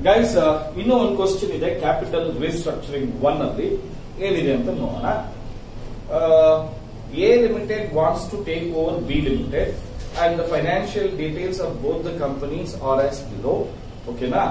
Guys ಇನ್ನೂ ಒಂದು question ಇದೆ ಕ್ಯಾಪಿಟಲ್ ರಿಸ್ಟ್ರಕ್ಚರಿಂಗ್ ಒನ್ ಅಲ್ಲಿ ಏನಿದೆ ಅಂತ ನೋಡೋಣ A limited wants to take over B limited and the financial details of both the companies are as below ಓಕೆನಾ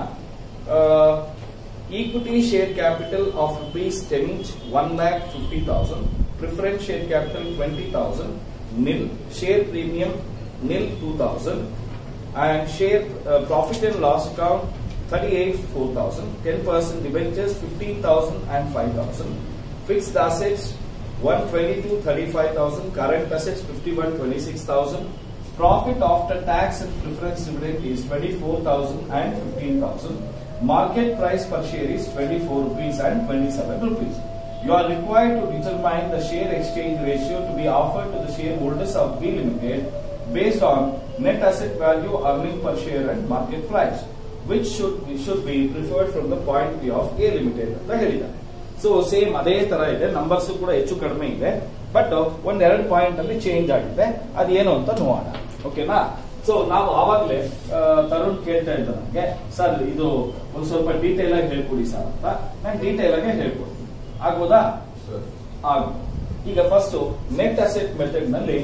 equity share capital of rupees ten each one lakh fifty thousand preference share capital twenty thousand nil share premium nil two thousand and share uh, profit and loss account 38 4000 10% debentures 15000 and 5000 fixed assets 122 35000 current assets 51 26000 profit after tax and preference dividend is 24000 and 15000 market price per share is 24 rupees and 27 rupees you are required to determine the share exchange ratio to be offered to the shareholders of B Limited based on net asset value, earning per share and market price, which should should be preferred from the point of view of A Limited ಅಂತ ಹೇಳಿದ್ದಾರೆ so same ಅದೇ ತರ ಇದೆ numbers ಕೂಡ ಹೆಚ್ಚು ಕಡಿಮೆ ಇದೆ but ಒಂದೆರಡು ಪಾಯಿಂಟ್ ಅಲ್ಲಿ ಚೇಂಜ್ ಆಗಿದೆ ಅದೇನು ಅಂತ ನೋಡೋಣ ಓಕೆನಾ ಸೊ ನಾವು ಆವಾಗಲೇ ತರುಣ್ ಕೇಳ್ತಾ ಇದ್ದ ನನಗೆ ಸರ್ ಇದು ಒಂದು ಸ್ವಲ್ಪ ಡೀಟೇಲ್ ಆಗಿ ಹೇಳ್ಕೊಡಿ ಸರ್ ಅಂತ ನಾನು ಡೀಟೇಲ್ ಆಗಿ ಹೇಳ್ಕೊಡ್ತೀನಿ ಆಗ್ಬೋದಾ ಆಗುತ್ತೆ ಈಗ ಫಸ್ಟ್ ನೆಟ್ ಅಸೆಟ್ ಮೆಥಡ್ ನಲ್ಲಿ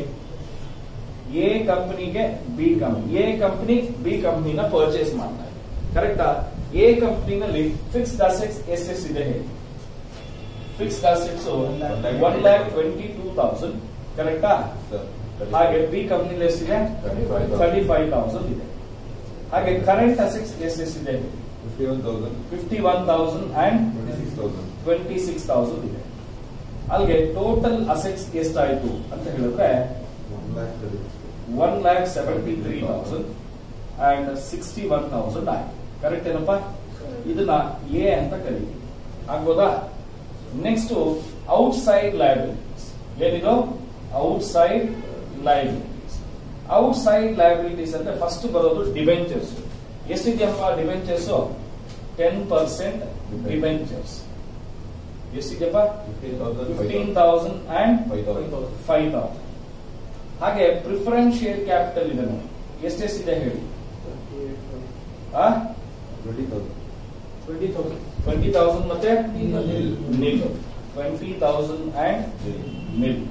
ಎ ಕಂಪನಿಗೆ B company A company B ಕಂಪನಿನ ಪರ್ಚೇಸ್ ಮಾಡ್ತಾ ಇದೆ ಕರೆಕ್ಟಾ ಎ ಕಂಪನಿನಲ್ಲಿ ಫಿಕ್ಸ್ಡ್ ಅಸೆಟ್ಸ್ ಎಷ್ಟೆಷ್ಟಿದೆ ಹೇಳಿ fixed assets one lakh twenty two thousand ಕರೆಕ್ಟಾ ಹಾಗೆ ಬಿ ಕಂಪನಿಲಿ ಎಷ್ಟಿದೆ ತರ್ಟಿ ಫೈವ್ ತೌಸಂಡ್ ಇದೆ ಹಾಗೆ ಕರೆಂಟ್ ಅಸೆಟ್ಸ್ ಎಷ್ಟೆಷ್ಟಿದೆ fifty one thousand and twenty six thousand ಇದೆ ಅಲ್ಲಿಗೆ ಟೋಟಲ್ ಅಸೆಟ್ಸ್ ಎಷ್ಟಾಯ್ತು ಅಂತ ಹೇಳಿದ್ರೆ one lakh seventy three thousand and sixty one thousand ಆಯ್ತು ಕರೆಕ್ಟ್ ಏನಪ್ಪಾ ಇದನ್ನ ಎ ಅಂತ ಕರೀತೀವಿ ಆಗ್ಬೋದಾ ನೆಕ್ಸ್ಟ್ ಔಟ್ ಸೈಡ್ ಲಯಬಿಲಿಟೀಸ್ ಏನಿದು outside liabilities outside liabilities ಅಂದ್ರೆ ಫಸ್ಟ್ ಬರೋದು ಡಿಬೆಂಚರ್ಸ್ ಎಷ್ಟಿದೆಯಪ್ಪ ಡಿಬೆಂಚರ್ಸ್ ಟೆನ್ ಪರ್ಸೆಂಟ್ ಡಿಬೆಂಚರ್ಸ್ ಎಷ್ಟಿದೆಯಪ್ಪ fifteen thousand and five thousand ಹಾಗೆ ಪ್ರಿಫರೆನ್ಸ್ ಶೇರ್ ಕ್ಯಾಪಿಟಲ್ ಇದೆ ನೋಡಿ ಎಷ್ಟೆಷ್ಟಿದೆ ಹೇಳಿ ಟ್ವೆಂಟಿ ತೌಸಂಡ್ ಮತ್ತೆ nil twenty thousand and nil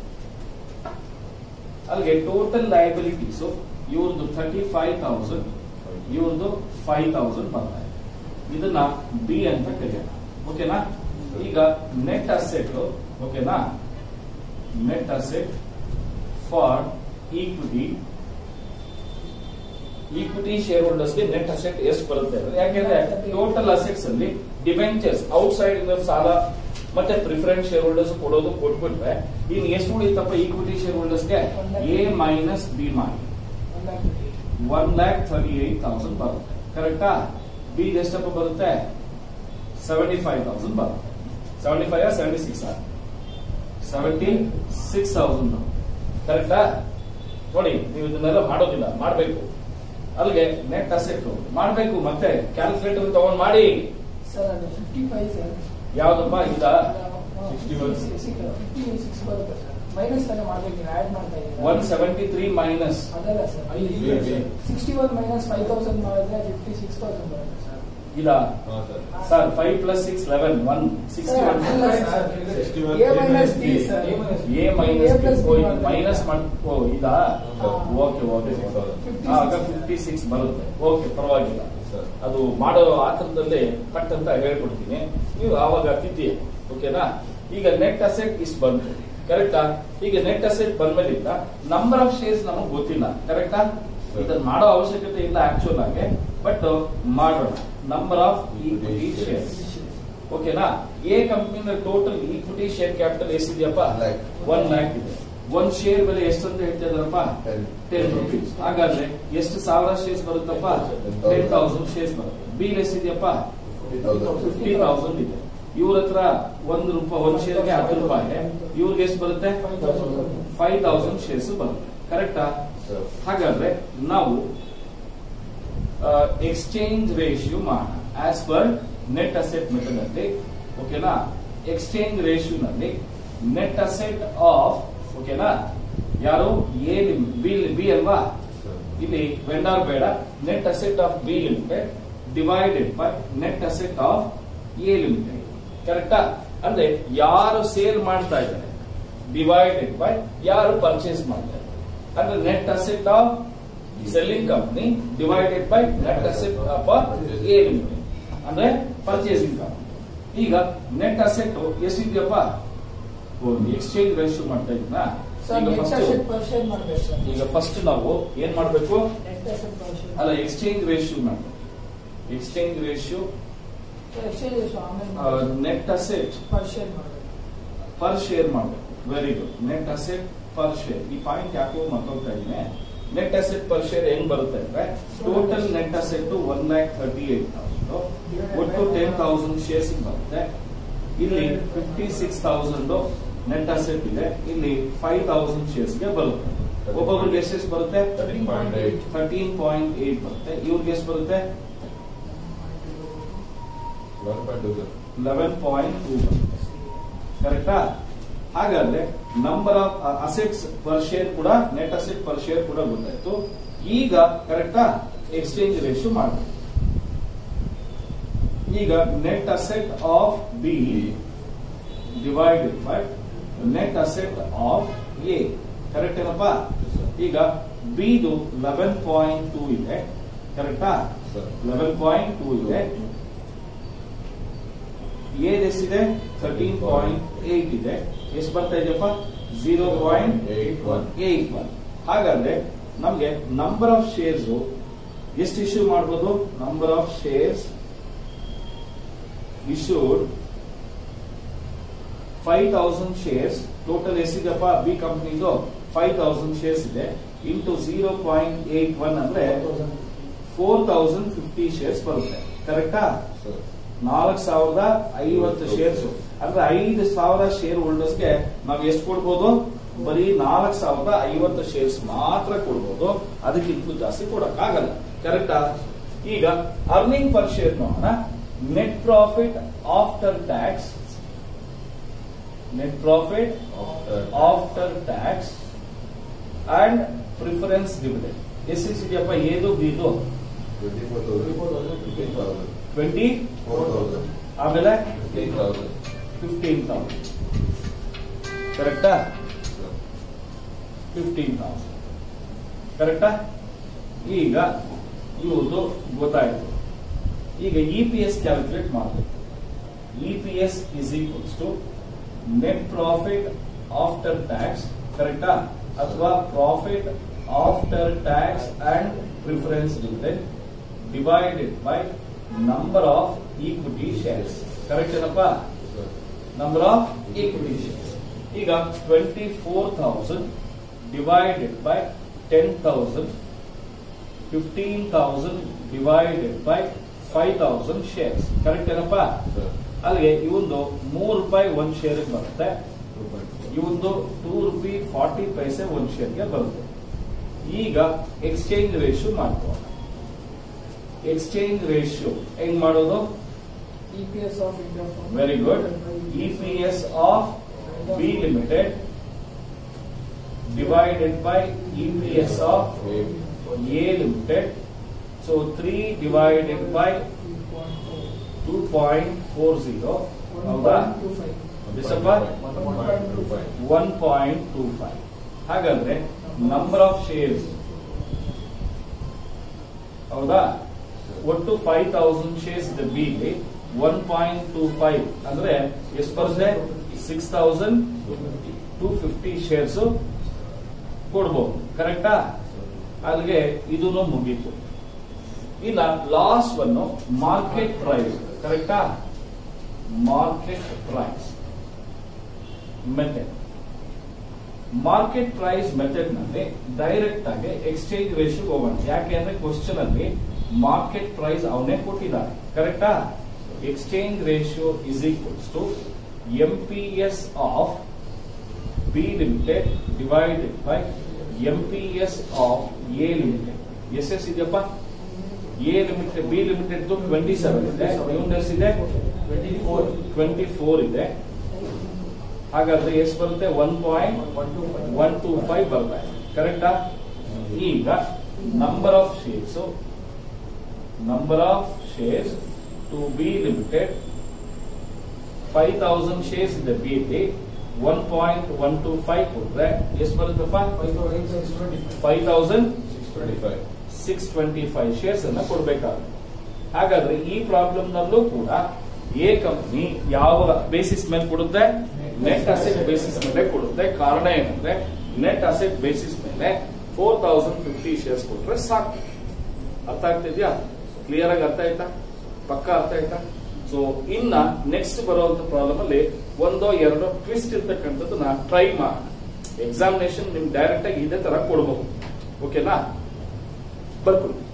ಅಲ್ಲಿಗೆ ಟೋಟಲ್ ಲಯಬಿಲಿಟೀಸ್ ಇವ್ರದ್ದು ಥರ್ಟಿ ಫೈವ್ ತೌಸಂಡ್ ಇವ್ರದ್ದು ಫೈವ್ ತೌಸಂಡ್ ಬರ್ತಾ ಇದೆ ಇದನ್ನ ಬಿ ಅಂತ ಕರೆಯೋಣ ಓಕೆನಾ ಈಗ ನೆಟ್ ಅಸೆಟ್ ಓಕೆನಾ net asset for equity equity share ಹೋಲ್ಡರ್ಸ್ಗೆ ನೆಟ್ ಅಸೆಟ್ ಎಷ್ಟು ಬರುತ್ತೆ ಅಂದ್ರೆ ಯಾಕೆಂದ್ರೆ ಟೋಟಲ್ ಅಸೆಟ್ಸ್ ಅಲ್ಲಿ ಡಿಬೆಂಚರ್ಸ್ ಔಟ್ ಸೈಡ್ ಇಂದ ಸಾಲ ಮತ್ತೆ ಪ್ರಿಫರೆನ್ಸ್ ಶೇರ್ ಹೋಲ್ಡರ್ಸ್ ಕೊಡೋದು ಕೊಟ್ಬಿಟ್ರೆ ಇನ್ ಎಷ್ಟು ಉಳಿತಪ್ಪ ಈಕ್ವಿಟಿ ಶೇರ್ ಹೋಲ್ಡರ್ಸ್ಗೆ ಎ ಮೈನಸ್ ಬಿ ಮಾಡಿ one lakh thirty eight thousand ಬರುತ್ತೆ ಕರೆಕ್ಟಾ ಬಿ ಎಷ್ಟಪ್ಪ ಬರುತ್ತೆ ಸೆವೆಂಟಿ ಫೈವ್ ತೌಸಂಡ್ ಬರುತ್ತೆ seventy five seventy six seventy six thousand ಕರೆಕ್ಟಾ ನೋಡಿ ನೀವು ಇದನ್ನೆಲ್ಲ ಮಾಡೋದಿಲ್ಲ ಮಾಡಬೇಕು ಅಲ್ಲಿಗೆ ನೆಟ್ ಅಸೆಟ್ ಮಾಡಬೇಕು ಮತ್ತೆ ಕ್ಯಾಲ್ಕುಲೇಟರ್ ತಗೊಂಡ್ ಮಾಡಿ ಸರ್ ಅದು ಫಿಫ್ಟಿ ಫೈವ್ ಸರ್ ಯಾವ್ದಪ್ಪ ಇದ ಸಿಕ್ಸ್ ಬರುತ್ತೆ ಸರ್ ಮೈನಸ್ ತಾನೇ ಮಾಡ್ಬೇಕು ನೀವು ಆಡ್ ಮಾಡ್ತಾ ಇದ್ದೀರಾ ಒನ್ ಸೆವೆಂಟಿ ತ್ರೀ ಮೈನಸ್ ಅದಲ್ಲ sir sixty one minus five thousand ಮಾಡಿದ್ರೆ ಫಿಫ್ಟಿ ಸಿಕ್ಸ್ ತೌಸಂಡ್ ಬರುತ್ತೆ ಸರ್ ಇದ sir five plus six eleven one sixty sir, one ಅಲ್ಲ sir. A minus B, sir. A A minus plus B minus ಮಾಡ್ಕೋ ಇದಾ ಹಾ. Okay okay 56. ಆಗ fifty six ಬರುತ್ತೆ okay ಪರವಾಗಿಲ್ಲ ಅದು ಮಾಡೋ ಆತರದಲ್ಲೇ ಕಟ್ ಅಂತ ಹೇಳ್ಕೊಡ್ತೀನಿ ನೀವು ಆವಾಗ ತಿದ್ದಿ ಓಕೆನಾ ಈಗ ನೆಟ್ ಅಸೆಟ್ ಇಷ್ಟು ಬಂತು ಕರೆಕ್ಟಾ ಈಗ ನೆಟ್ ಅಸೆಟ್ ಬಂದ್ಮೇಲಿಂದ ನಂಬರ್ ಆಫ್ ಶೇರ್ಸ್ ನಮಗೆ ಗೊತ್ತಿಲ್ಲ ಕರೆಕ್ಟಾ ಇದನ್ನ ಮಾಡೋ ಅವಶ್ಯಕತೆ ಇಲ್ಲ ಆಕ್ಚುಲ್ ಆಗಿ ಬಟ್ ಮಾಡೋಣ ನಂಬರ್ ಆಫ್ ಈಕ್ವಿಟಿ ಶೇರ್ಸ್ ಓಕೆನಾ ಎ ಕಂಪ್ನಿನ ಟೋಟಲ್ ಈಕ್ವಿಟಿ ಶೇರ್ ಕ್ಯಾಪಿಟಲ್ ಎಷ್ಟಿದೆಯಪ್ಪ Lakh. ಒನ್ ಲ್ಯಾಕ್ ಇದೆ ಒಂದ್ ಶೇರ್ ಬೆಲೆ ಎಷ್ಟು ಅಂತ ಹೇಳ್ತಾ ಇದಾರಪ್ಪ Ten. ಟೆನ್ ರುಪೀಸ್ ಹಾಗಾದ್ರೆ ಎಷ್ಟು ಸಾವಿರ ಶೇರ್ಸ್ ಬರುತ್ತಪ್ಪ ಟೆನ್ ತೌಸಂಡ್ ಶೇರ್ಸ್ ಬರುತ್ತೆ ಬಿಲ್ ಎಷ್ಟಿದೆಯಪ್ಪ ಫಿಫ್ಟಿ ತೌಸಂಡ್ ಇದೆ ಇವ್ರ ಹತ್ರ ಒಂದು ರೂಪಾಯಿ ಒಂದ್ ಶೇರ್ಗೆ ಹತ್ತು ರೂಪಾಯಿ ಇವ್ರಿಗೆ ಎಷ್ಟು ಬರುತ್ತೆ ಫೈವ್ ತೌಸಂಡ್ ಶೇರ್ಸ್ ಬರುತ್ತೆ ಕರೆಕ್ಟಾ ಹಾಗಾದ್ರೆ ನಾವು ಎಕ್ಸ್ಚೇಂಜ್ ರೇಷಿಯೋ ಮಾಡೋಣ as per net asset method ಅಲ್ಲಿ ಓಕೆನಾ ಎಕ್ಸ್ಚೇಂಜ್ ರೇಷಿಯೋ ನಲ್ಲಿ ನೆಟ್ ಅಸೆಟ್ ಆಫ್ ಓಕೆನಾ ಯಾರು ಎ ಬಿ ಬಿ ಅಲ್ವಾ ಇಲ್ಲಿ ವೆಂಡರ್ ಬೇಡ net asset of B limited divided by net asset of A limited ಕರೆಕ್ಟಾ ಅಂದ್ರೆ ಯಾರು ಸೇಲ್ ಮಾಡ್ತಾ ಇದ್ದಾರೆ ಡಿವೈಡೆಡ್ ಬೈ ಯಾರು ಪರ್ಚೇಸ್ ಮಾಡ್ತಾ ಇದ್ದಾರೆ ಅಂದ್ರೆ net asset of selling company divided by net asset of A limited ಅಂದ್ರೆ ಪರ್ಚೇಸಿಂಗ್ ಕಂಪನಿ ಈಗ ನೆಟ್ ಅಸೆಟ್ ಎಷ್ಟಿದೆಯಪ್ಪ ಎಕ್ಸ್ಚೇಂಜ್ ರೇಷಿಯೋ ಮಾಡ್ತಾ ಇದ್ದೀನಾ ಸರ್ ಈಗ net first asset per share ಮಾಡ್ಬೇಕು ಸರ್ ಈಗ ಫಸ್ಟ್ ನಾವು ಏನ್ ಮಾಡ್ಬೇಕು ನೆಟ್ ಅಸೆಟ್ ಪರ್ ಶೇರ್ ಅಲ್ಲ ಎಕ್ಸ್ಚೇಂಜ್ ರೇಷಿಯೋ ಮಾಡ್ಬೇಕು ಎಕ್ಸ್ಚೇಂಜ್ ರೇಷಿಯೋ ಎಕ್ಸ್ಚೇಂಜ್ ರೇಷಿಯೋ ಆಮೇಲೆ ನೆಟ್ ಅಸೆಟ್ ಪರ್ ಶೇರ್ ಮಾಡಬೇಕು ಪರ್ ಶೇರ್ ಮಾಡಬೇಕು very good net asset per share ಈ ಪಾಯಿಂಟ್ ಯಾಕೋ ಮತ್ತೋಗ್ತಾ ಇದ್ದೀನಿ ನೆಟ್ ಅಸೆಟ್ ಪರ್ ಶೇರ್ ಹೆಂಗ್ ಬರುತ್ತೆ ಅಂದ್ರೆ total net asset one lakh thirty eight thousand ಒಟ್ಟು ಟೆನ್ ತೌಸಂಡ್ ಶೇರ್ಸ್ ಬರುತ್ತೆ ಇಲ್ಲಿ fifty six thousand net asset ಇದೆ ಇಲ್ಲಿ ಫೈವ್ ತೌಸಂಡ್ ಶೇರ್ಸ್ ಗೆ ಬರುತ್ತೆ ಒಬ್ಬೊಬ್ರಿಗೆ ಎಷ್ಟೆಷ್ಟು ಬರುತ್ತೆ thirteen point eight thirteen point eight ಬರುತ್ತೆ ಇವ್ರಿಗೆ ಎಷ್ಟು ಬರುತ್ತೆ eleven point two eleven point two ಬರುತ್ತೆ ಕರೆಕ್ಟಾ ಹಾಗಾದ್ರೆ number of assets per share ಕೂಡ ನೆಟ್ ಅಸೆಟ್ ಪರ್ ಶೇರ್ ಕೂಡ ಗೊತ್ತಾಯ್ತು ಈಗ ಕರೆಕ್ಟಾ ಎಕ್ಸ್ಚೇಂಜ್ ರೇಷಿಯೋ ಮಾಡಬೇಕು ಈಗ net asset of B divided by net asset of A correct ಏನಪ್ಪ ಈಗ ಬಿದು ಲೆವೆನ್ ಪಾಯಿಂಟ್ ಟೂ ಇದೆ ಕರೆಕ್ಟಾ ಸರ್ ಲೆವೆನ್ ಪಾಯಿಂಟ್ ಟೂ ಇದೆ ಏನ್ ಎಷ್ಟಿದೆ ಥರ್ಟೀನ್ ಪಾಯಿಂಟ್ ಏಟ್ ಇದೆ ಎಷ್ಟು ಬರ್ತಾ ಇದೆಯಪ್ಪ zero point eight one eight one ಹಾಗಾದ್ರೆ ನಮ್ಗೆ ನಂಬರ್ ಆಫ್ ಶೇರ್ಸ್ ಎಷ್ಟು ಇಶ್ಯೂ ಮಾಡ್ಬೋದು number of shares issued five thousand shares total ಎಷ್ಟಿದೆಪ್ಪ ಬಿ ಕಂಪ್ನಿದು ಫೈವ್ ತೌಸಂಡ್ ಶೇರ್ಸ್ ಇದೆ into zero point eight one ಅಂದ್ರೆ ಫೋರ್ ತೌಸಂಡ್ ಫಿಫ್ಟಿ ಶೇರ್ಸ್ ಬರುತ್ತೆ ಕರೆಕ್ಟಾ ಸರ್ ನಾಲ್ಕು ಸಾವಿರದ ಐವತ್ತು ಶೇರ್ಸ್ ಅಂದ್ರೆ ಐದು ಸಾವಿರ ಶೇರ್ ಹೋಲ್ಡರ್ಸ್ಗೆ ನಾವು ಎಷ್ಟು ಕೊಡ್ಬೋದು ಬರೀ ನಾಲ್ಕು ಸಾವಿರದ ಐವತ್ತು ಶೇರ್ಸ್ ಮಾತ್ರ ಕೊಡ್ಬೋದು ಅದಕ್ಕಿಂತ ಜಾಸ್ತಿ ಕೊಡಕ್ಕಾಗಲ್ಲ ಕರೆಕ್ಟಾ ಈಗ ಅರ್ನಿಂಗ್ ಪರ್ ಶೇರ್ ನೋಡೋಣ net profit after tax net profit after tax and preference dividend ಎಷ್ಟೆಷ್ಟಿದೆಯಪ್ಪ ಏದು ಬಿದು twenty four thousand fifteen thousand twenty four thousand ಆಮೇಲೆ ಫಿಫ್ಟೀನ್ ತೌಸಂಡ್ ಫಿಫ್ಟೀನ್ ತೌಸಂಡ್ ಕರೆಕ್ಟಾ ಫಿಫ್ಟೀನ್ ತೌಸಂಡ್ ಕರೆಕ್ಟಾ ಈಗ ಇವುದು ಗೊತ್ತಾಯ್ತು ಈಗ ಇ ಪಿ ಎಸ್ ಕ್ಯಾಲ್ಕುಲೇಟ್ ಮಾಡಬೇಕು E P S is equals to net profit after tax ಕರೆಕ್ಟಾ ಅಥವಾ profit after tax and preference dividend divided by number of equity shares correct ಏನಪ್ಪಾ sir number of equity shares ಈಗ twenty four thousand divided by ten thousand fifteen thousand divided by five thousand shares correct ಏನಪ್ಪಾ sir ಅಲ್ಲಿಗೆ ಇವೊಂದು ಮೂರು ರೂಪಾಯಿ ಒಂದ್ share ಬರುತ್ತೆ two point four ಇವೊಂದು ಟೂ ರುಪಿ ಫಾರ್ಟಿ ಪೈಸೆ ಒಂದ್ ಶೇರ್ಗೆ ಬರುತ್ತೆ ಈಗ ಎಕ್ಸ್ಚೇಂಜ್ ರೇಷಿಯೋ ಮಾಡ್ಕೋಣ ಎಕ್ಸ್ಚೇಂಜ್ ರೇಷಿಯೋ ಹೆಂಗ್ ಮಾಡೋದು EPS of India for very good EPS of B limited divided by EPS of A limited so three divided by two point four zero ಹೌದಾ ಎಷ್ಟಪ್ಪ ಒನ್ ಪಾಯಿಂಟ್ ಟೂ ಫೈವ್ ಹಾಗಾದ್ರೆ number of shares ಹೌದಾ ಒಟ್ಟು five thousand shares ಇದೆ B ಗೆ one point two five ಅಂದ್ರೆ ಎಷ್ಟು ಬರುತ್ತೆ six thousand two fifty shares ಕೊಡ್ಬೋದು ಕರೆಕ್ಟಾ ಅಲ್ಲಿಗೆ ಇದನ್ನು ಮುಗೀತು ಇನ್ನ ಲಾಸ್ಟ್ ಒನ್ ಮಾರ್ಕೆಟ್ ಪ್ರೈಸ್ ಕರೆಕ್ಟಾ market price method market price method ನಲ್ಲಿ ಡೈರೆಕ್ಟ್ ಆಗಿ ಎಕ್ಸ್ಚೇಂಜ್ ರೇಷಿಯೋ ಹೋಗೋಣ ಯಾಕೆ ಅಂದ್ರೆ ಕ್ವಶನ್ ಅಲ್ಲಿ ಮಾರ್ಕೆಟ್ ಪ್ರೈಸ್ ಅವನೇ ಕೊಟ್ಟಿದ್ದಾರೆ ಕರೆಕ್ಟಾ exchange ratio is equals to M P S of B limited divided by M P S of A limited S S ಇದೆಯಪ್ಪ A limited B limited twenty seven ಇದೆ ಇವನ್ ಎಷ್ಟಿದೆ ಟ್ವೆಂಟಿ ಫೋರ್ ಟ್ವೆಂಟಿ ಫೋರ್ ಇದೆ ಹಾಗಾದ್ರೆ ಎಷ್ಟು ಬರುತ್ತೆ one point one two five ಬರ್ತಾ ಇದೆ ಕರೆಕ್ಟಾ ಈಗ number of shares number of shares to be limited 5000 shares in the BAT 1.125 ಕೊಟ್ರೆ ಎಷ್ಟು ಬರುತ್ತಪ್ಪ five thousand twenty five six twenty five shares ಅನ್ನ ಕೊಡಬೇಕಾಗುತ್ತೆ ಹಾಗಾದ್ರೆ ಈ ಪ್ರಾಬ್ಲಮ್ ನಲ್ಲೂ ಕೂಡ ಎ ಕಂಪನಿ ಯಾವ ಬೇಸಿಸ್ ಮೇಲೆ ಕೊಡುತ್ತೆ ನೆಟ್ ಅಸೆಟ್ ಬೇಸಿಸ್ ಮೇಲೆ ಕೊಡುತ್ತೆ ಕಾರಣ ಏನಂದ್ರೆ ನೆಟ್ ಅಸೆಟ್ ಬೇಸಿಸ್ ಮೇಲೆ ಫೋರ್ ತೌಸಂಡ್ ಫಿಫ್ಟಿ ಶೇರ್ಸ್ ಕೊಟ್ರೆ ಸಾಕು ಅರ್ಥ ಆಗ್ತಿದ್ಯಾ ಕ್ಲಿಯರ್ ಆಗಿ ಅರ್ಥ ಆಯ್ತಾ ಪಕ್ಕ ಅರ್ಥ ಆಯ್ತಾ ಸೊ ಇನ್ನ ನೆಕ್ಸ್ಟ್ ಬರುವಂತ ಪ್ರಾಬ್ಲಮ್ ಅಲ್ಲಿ ಒಂದೋ ಎರಡೋ ಟ್ವಿಸ್ಟ್ ಇರ್ತಕ್ಕಂಥದ್ದನ್ನ ಟ್ರೈ ಮಾಡೋಣ ಎಕ್ಸಾಮಿನೇಷನ್ ನಿಮ್ ಡೈರೆಕ್ಟ್ ಆಗಿ ಇದೇ ತರ ಕೊಡಬಹುದು ಓಕೆನಾ ಬರ್ಕೊಳ್ಳಿ